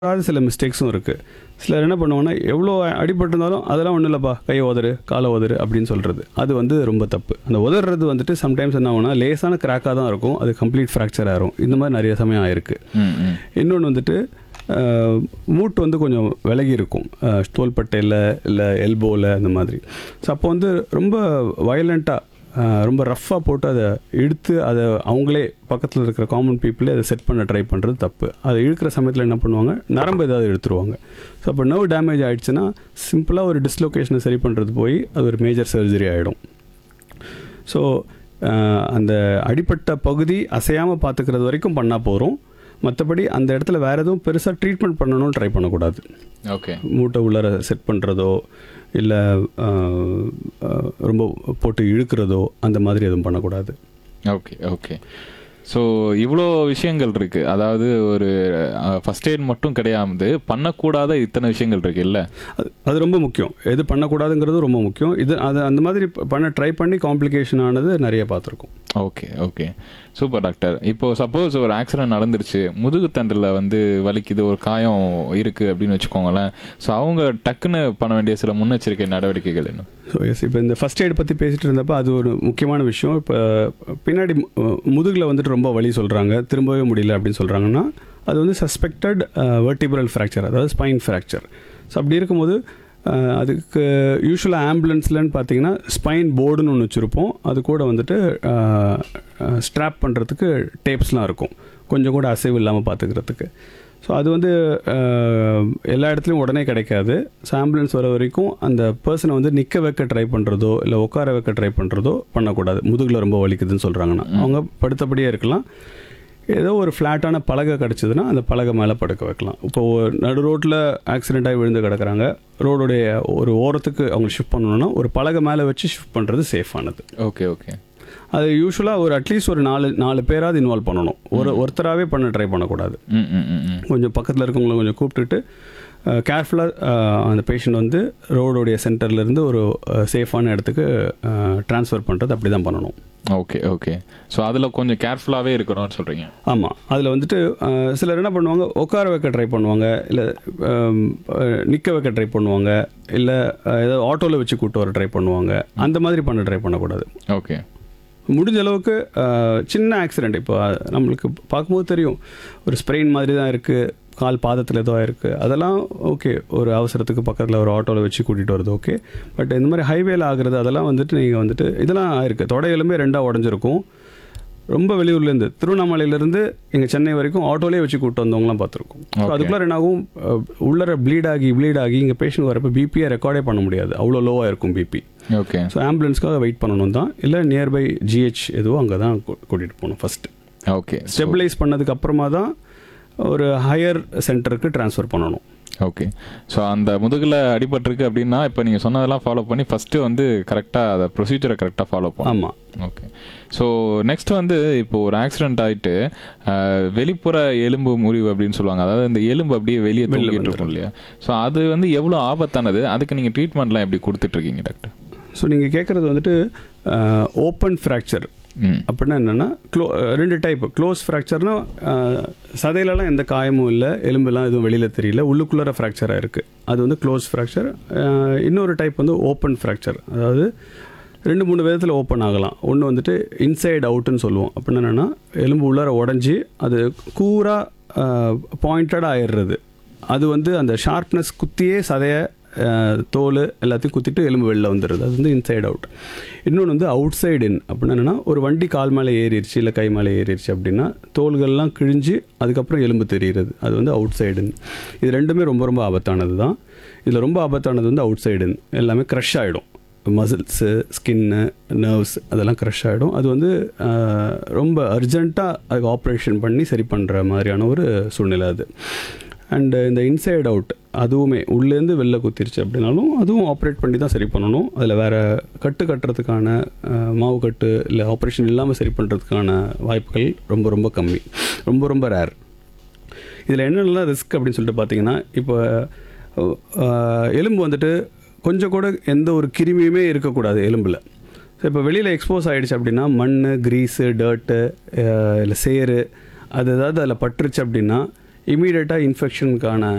கூடாத சில மிஸ்டேக்ஸும் இருக்குது சிலர் என்ன பண்ணுவாங்கன்னா எவ்வளோ அடிபட்டிருந்தாலும் அதெல்லாம் ஒன்றும் இல்லைப்பா கையை உதறு காலை உதறு அப்படின்னு சொல்கிறது அது வந்து ரொம்ப தப்பு அந்த உதறது வந்துட்டு சம்டைம்ஸ் என்ன ஆகும்னா லேசான கிராக்காக தான் இருக்கும் அது கம்ப்ளீட் ஃப்ராக்சர் ஆயிரும் இந்த மாதிரி நிறைய சமயம் ஆயிருக்கு ம் ம் இன்னொன்று வந்துட்டு அஹ், மூட்டு வந்து கொஞ்சம் விலகி இருக்கும் அஹ், தோள்பட்டையில் இல்லை எல்போவில் அந்த மாதிரி ஸோ அப்போ வந்து ரொம்ப வயலண்ட்டாக ரொம்ப ரஃப்பாக போட்டு அதை இழுத்து அதை அவங்களே பக்கத்தில் இருக்கிற காமன் பீப்புளே அதை செட் பண்ண ட்ரை பண்ணுறது தப்பு அதை இழுக்கிற சமயத்தில் என்ன பண்ணுவாங்க நரம்பு ஏதாவது எடுத்துருவாங்க ஸோ அப்போ நர்வ் டேமேஜ் ஆயிடுச்சுன்னா சிம்பிளாக ஒரு டிஸ்லொகேஷனை சரி பண்ணுறது போய் அது ஒரு மேஜர் சர்ஜரி ஆகிடும் ஸோ அந்த அடிப்பட்ட பகுதி அசையாமல் பார்த்துக்கிறது வரைக்கும் பண்ணால் போகிறோம் மற்றபடி அந்த இடத்துல வேறு எதுவும் பெருசாக ட்ரீட்மெண்ட் பண்ணணும்னு ட்ரை பண்ணக்கூடாது ஓகே மூட்டை உள்ளார செட் பண்ணுறதோ இல்லை ரொம்ப போட்டு இழுக்கிறதோ அந்த மாதிரி எதுவும் பண்ணக்கூடாது ஓகே ஓகே ஸோ இவ்வளோ விஷயங்கள் இருக்குது அதாவது ஒரு ஃபஸ்ட் எய்ட் மட்டும் கிடையாது பண்ணக்கூடாத இத்தனை விஷயங்கள் இருக்கு இல்லை அது அது ரொம்ப முக்கியம் எது பண்ணக்கூடாதுங்கிறது ரொம்ப முக்கியம் இது அது அந்த மாதிரி ப- பண்ண ட்ரை பண்ணி காம்ப்ளிகேஷன் ஆனது நிறைய பார்த்துருக்கோம் ஓகே ஓகே சூப்பர் டாக்டர் இப்போ சப்போஸ் ஒரு ஆக்சிடென்ட் நடந்துருச்சு முதுகு தண்டில் வந்து வலிக்குது ஒரு காயம் இருக்குது அப்படின்னு வச்சுக்கோங்களேன் ஸோ அவங்க டக்குன்னு பண்ண வேண்டிய சில முன்னெச்சரிக்கை நடவடிக்கைகள் என்ன ஸோ எஸ் இப்போ இந்த ஃபஸ்ட் எய்ட் பற்றி பேசிகிட்டு இருந்தப்போ அது ஒரு முக்கியமான விஷயம் இப்போ பின்னாடி முதுகில் வந்துட்டு ரொம்ப வலி சொல்கிறாங்க திரும்பவே முடியல அப்படின்னு சொல்கிறாங்கன்னா அது வந்து சஸ்பெக்டட் வெர்டிபரல் ஃப்ராக்சர் அதாவது ஸ்பைன் ஃப்ராக்சர் ஸோ அப்படி இருக்கும்போது அஹ், அதுக்கு யூஸ்வலாக ஆம்புலன்ஸ்லன்னு பார்த்தீங்கன்னா ஸ்பைன் போர்டுன்னு ஒன்று வச்சுருப்போம் அது கூட வந்துட்டு ஸ்ட்ராப் பண்ணுறதுக்கு டேப்ஸ்லாம் இருக்கும் கொஞ்சம் கூட அசைவு இல்லாமல் பார்த்துக்கிறதுக்கு ஸோ அது வந்து அஹ், எல்லா இடத்துலையும் உடனே கிடைக்காது ஸோ ஆம்புலன்ஸ் வர வரைக்கும் அந்த பர்சனை வந்து நிற்க வைக்க ட்ரை பண்ணுறதோ இல்லை உட்கார வைக்க ட்ரை பண்ணுறதோ பண்ணக்கூடாது முதுகில் ரொம்ப வலிக்குதுன்னு சொல்கிறாங்கன்னா அவங்க படுத்தபடியே இருக்கலாம் ஏதோ ஒரு ஃப்ளாட்டான பலகை கிடச்சிதுன்னா அந்த பலகை மேலே படுக்க வைக்கலாம் இப்போ ஒரு நடு ரோட்டில் ஆக்சிடென்ட் ஆகி விழுந்து கிடக்குறாங்க ரோடுடைய ஒரு ஓரத்துக்கு அவங்க ஷிஃப்ட் பண்ணணும்னா ஒரு பலகை மேலே வச்சு ஷிஃப்ட் பண்ணுறது சேஃபானது ஓகே ஓகே அது யூஸ்வலாக ஒரு அட்லீஸ்ட் ஒரு நாலு நாலு பேராவது இன்வால்வ் பண்ணணும் ஒரு ஒருத்தராகவே பண்ண ட்ரை பண்ணக்கூடாது ம் ம் ம் ம் கொஞ்சம் பக்கத்தில் இருக்கவங்கள கொஞ்சம் கூப்பிட்டுட்டு கேர்ஃபுல்லாக அந்த பேஷண்ட் வந்து ரோடோடைய சென்டர்லேருந்து ஒரு சேஃபான இடத்துக்கு ட்ரான்ஸ்ஃபர் பண்ணுறது அப்படி தான் பண்ணணும் ஓகே ஓகே ஸோ அதில் கொஞ்சம் கேர்ஃபுல்லாகவே இருக்கணும்னு சொல்கிறீங்க ஆமாம் அதில் வந்துட்டு அஹ், சிலர் என்ன பண்ணுவாங்க உட்கார வைக்க ட்ரை பண்ணுவாங்க இல்லை நிற்க வைக்க ட்ரை பண்ணுவாங்க இல்லை ஏதோ ஆட்டோவில் வச்சு கூட்டு வர ட்ரை பண்ணுவாங்க அந்த மாதிரி பண்ண ட்ரை பண்ணக்கூடாது ஓகே முடிஞ்ச அளவுக்கு அஹ், சின்ன ஆக்சிடெண்ட் இப்போ அஹ், நம்மளுக்கு பார்க்கும்போது தெரியும் ஒரு ஸ்ப்ரெயின் மாதிரி தான் இருக்குது கால் பாதத்தில் ஏதோ இருக்குது அதெல்லாம் ஓகே ஒரு அவசரத்துக்கு பக்கத்தில் ஒரு ஆட்டோவில் வச்சு கூட்டிகிட்டு வருது ஓகே பட் இந்த மாதிரி ஹைவேல ஆகுறது அதெல்லாம் வந்துட்டு நீங்கள் வந்துட்டு இதெல்லாம் ஆயிருக்கு தொடையிலுமே ரெண்டாக உடஞ்சிருக்கும் ரொம்ப வெளியூர்லேருந்து திருவண்ணாமலையிலேருந்து எங்கள் சென்னை வரைக்கும் ஆட்டோலேயே வச்சு கூப்பிட்டு வந்தவங்களாம் பார்த்துருக்கோம் ஸோ Okay. அதுக்குள்ளே என்ன ஆகும் அஹ், உள்ளர ப்ளீட் ஆகி ப்ளீட் ஆகி இங்கே பேஷண்ட் வரப்போ பிபியை ரெக்கார்டே பண்ண முடியாது அவ்வளோ லோவாக இருக்கும் பிபி ஓகே ஸோ ஆம்புலன்ஸ்க்காக வெயிட் பண்ணணும் தான் இல்லை நியர்பை ஜிஹெச் எதுவோ அங்கே தான் கூட்டிகிட்டு போகணும் ஃபஸ்ட்டு ஓகே ஸ்டெபிளைஸ் பண்ணதுக்கு அப்புறமா தான் ஒரு ஹையர் சென்டருக்கு ட்ரான்ஸ்ஃபர் பண்ணணும் ஓகே ஸோ அந்த முதுகில் அடிபட்டிருக்கு அப்படின்னா இப்போ நீங்கள் சொன்னதெல்லாம் ஃபாலோ பண்ணி ஃபஸ்ட்டு வந்து கரெக்டாக அதை ப்ரொசீஜரை கரெக்டாக ஃபாலோ பண்ணணும் ஆமாம் ஓகே ஸோ நெக்ஸ்ட் வந்து இப்போ ஒரு ஆக்சிடென்ட் ஆயிட்டு அஹ், வெளிப்புற எலும்பு முறிவு அப்படின்னு சொல்லுவாங்க அதாவது இந்த எலும்பு அப்படியே வெளியே வெளில தொங்கிட்டு இருக்கும் இல்லையா ஸோ அது வந்து எவ்வளோ ஆபத்தானது அதுக்கு நீங்கள் ட்ரீட்மெண்ட்லாம் எப்படி கொடுத்துட்ருக்கீங்க டாக்டர் ஸோ நீங்கள் கேட்குறது வந்துட்டு ஓப்பன் ஃப்ராக்சர் ம் அப்படின்னா என்னென்னா க்ளோ ரெண்டு டைப் க்ளோஸ் ஃப்ராக்சர்னா சதையிலலாம் எந்த காயமும் இல்லை எலும்பெல்லாம் எதுவும் வெளியில் தெரியல உள்ளுக்குள்ளார ஃப்ராக்சராக இருக்குது அது வந்து க்ளோஸ் ஃப்ராக்சர் இன்னொரு டைப் வந்து ஓப்பன் ஃப்ராக்சர் அதாவது ரெண்டு மூணு விதத்தில் ஓப்பன் ஆகலாம் ஒன்று வந்துட்டு இன்சைடு அவுட்டுன்னு சொல்லுவோம் அப்படின்னா என்னென்னா எலும்பு உள்ளார உடஞ்சி அது கூராக பாயிண்டடாக ஆயிடுறது அது வந்து அந்த ஷார்ப்னஸ் குத்தியே சதைய அஹ், தோல் எல்லாத்தையும் குத்திட்டு எலும்பு வெளில வந்துடுது அது வந்து இன்சைடு அவுட் இன்னொன்று வந்து அவுட் சைடு இன் அப்படின்னா என்னென்னா ஒரு வண்டி கால் மேலே ஏறிடுச்சு இல்லை கை மேலே ஏறிடுச்சு அப்படின்னா தோள்கள்லாம் கிழிஞ்சு அதுக்கப்புறம் எலும்பு தெரிகிறது அது வந்து அவுட் சைடு இன் இது ரெண்டுமே ரொம்ப ரொம்ப ஆபத்தானது தான் இதில் ரொம்ப ஆபத்தானது வந்து அவுட் சைடு இன் எல்லாமே க்ரஷ் ஆகிடும் மசில்ஸு ஸ்கின்னு நர்வ்ஸ் அதெல்லாம் க்ரஷ் ஆகிடும் அது வந்து அஹ், ரொம்ப அர்ஜெண்ட்டாக அதுக்கு ஆப்ரேஷன் பண்ணி சரி பண்ணுற மாதிரியான ஒரு சூழ்நிலை அது அண்டு இந்த இன்சைடு அவுட் அதுவுமே உள்ளேருந்து வெளில குத்திருச்சு அப்படின்னாலும் அதுவும் ஆப்ரேட் பண்ணி தான் சரி பண்ணணும் அதில் வேறு கட்டு கட்டுறதுக்கான அஹ், மாவு கட்டு இல்லை ஆப்ரேஷன் இல்லாமல் சரி பண்ணுறதுக்கான வாய்ப்புகள் ரொம்ப ரொம்ப கம்மி ரொம்ப ரொம்ப ரேர் இதில் என்னென்னலாம் ரிஸ்க் அப்படின்னு சொல்லிட்டு பார்த்தீங்கன்னா இப்போ அஹ், எலும்பு வந்துட்டு கொஞ்சம் கூட எந்த ஒரு கிருமியுமே இருக்கக்கூடாது எலும்பில் ஸோ இப்போ வெளியில் எக்ஸ்போஸ் ஆகிடுச்சு அப்படின்னா மண் க்ரீஸு டர்ட்டு இல்லை சேரு அது ஏதாவது அதில் பட்டுருச்சு அப்படின்னா இமீடியட்டாக இன்ஃபெக்ஷனுக்கான